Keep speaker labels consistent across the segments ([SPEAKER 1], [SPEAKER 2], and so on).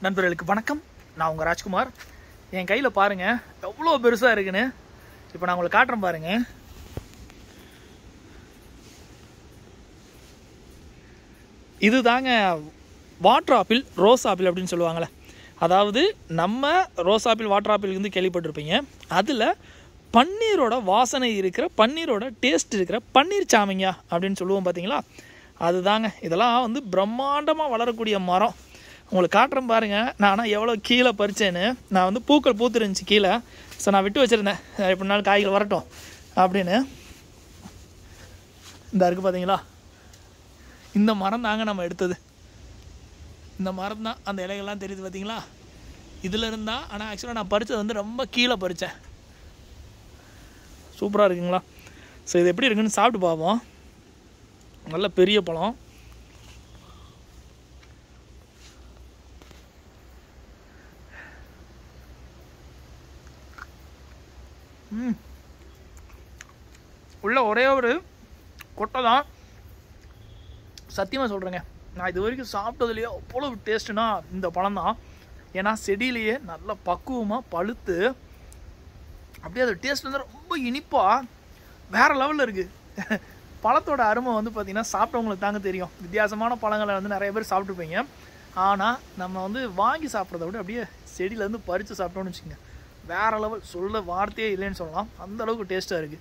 [SPEAKER 1] நண்பர்களுக்கு வணக்கம் நான் உங்கள் ராஜ்குமார் என் கையில் பாருங்கள் எவ்வளோ பெருசாக இருக்குன்னு இப்போ நான் உங்களுக்கு காட்டுறேன் பாருங்க இது தாங்க வாட்டர் ஆப்பிள் ரோஸ் ஆப்பிள் அப்படின்னு சொல்லுவாங்கள்ல அதாவது நம்ம ரோஸ் ஆப்பிள் வாட்டர் ஆப்பிள் வந்து கேள்விப்பட்டிருப்பீங்க அதில் பன்னீரோட வாசனை இருக்கிற பன்னீரோட டேஸ்ட் இருக்கிற பன்னீர் சாமிங்கா அப்படின்னு சொல்லுவோம் பார்த்தீங்களா அதுதாங்க இதெல்லாம் வந்து பிரம்மாண்டமாக வளரக்கூடிய மரம் உங்களுக்கு காட்டுறேன் பாருங்க நான் ஆனால் எவ்வளோ கீழே பறிச்சேன்னு நான் வந்து பூக்கள் பூத்துருந்துச்சு கீழே ஸோ நான் விட்டு வச்சுருந்தேன் எப்படினாலும் காய்கள் வரட்டும் அப்படின்னு இந்த இருக்குது பார்த்தீங்களா இந்த மரம் தாங்க நம்ம எடுத்தது இந்த மரம் தான் அந்த இலைகள்லாம் தெரியுது பார்த்தீங்களா இதில் இருந்தால் ஆனால் ஆக்சுவலாக நான் பறித்தது வந்து ரொம்ப கீழே பறித்தேன் சூப்பராக இருக்குங்களா ஸோ இது எப்படி இருக்குன்னு சாப்பிட்டு பார்ப்போம் நல்ல பெரிய பழம் ம் உள்ள ஒரே ஒரு கொட்டை தான் சத்தியமாக சொல்கிறேங்க நான் இது வரைக்கும் சாப்பிட்டதுலேயே அவ்வளோ டேஸ்ட்டுனா இந்த பழம் தான் ஏன்னா செடியிலேயே நல்ல பக்குவமாக பழுத்து அப்படியே அது டேஸ்ட் வந்து ரொம்ப இனிப்பாக வேறு லெவலில் இருக்குது பழத்தோட அருமை வந்து பார்த்திங்கன்னா சாப்பிட்டவங்களுக்கு தாங்க தெரியும் வித்தியாசமான பழங்களை வந்து நிறைய பேர் சாப்பிட்ருப்பீங்க ஆனால் நம்ம வந்து வாங்கி சாப்பிட்றத விட அப்படியே செடியிலேருந்து பறித்து சாப்பிட்டோம்னு வச்சுக்கோங்க வேறு லெவல் சொல்ல வார்த்தையே இல்லைன்னு சொல்லலாம் அந்த அளவுக்கு டேஸ்ட்டாக இருக்குது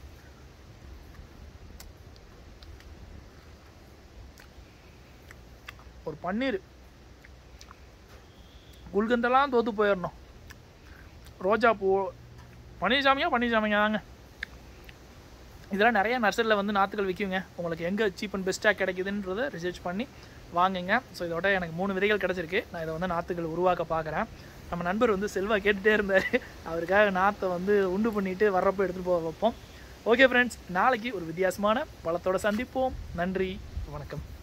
[SPEAKER 1] ஒரு பன்னீர் குல்கந்தெல்லாம் தோத்து போயிடணும் ரோஜா பூ பன்னீர் சாமியா பன்னீர் சாமியா தாங்க இதெல்லாம் நிறைய நர்சரியில் வந்து நாற்றுகள் விற்குங்க உங்களுக்கு எங்கே சீப் அண்ட் பெஸ்ட்டாக கிடைக்குதுன்றதை ரிசர்ச் பண்ணி வாங்குங்க ஸோ இதோட எனக்கு மூணு விதைகள் கிடச்சிருக்கு நான் இதை வந்து நாற்றுகள் உருவாக்க பார்க்குறேன் நம்ம நண்பர் வந்து செல்வா கேட்டுகிட்டே இருந்தார் அவருக்காக நாற்றை வந்து உண்டு பண்ணிவிட்டு வர்றப்போ எடுத்துகிட்டு போக வைப்போம் ஓகே ஃப்ரெண்ட்ஸ் நாளைக்கு ஒரு வித்தியாசமான பழத்தோட சந்திப்போம் நன்றி வணக்கம்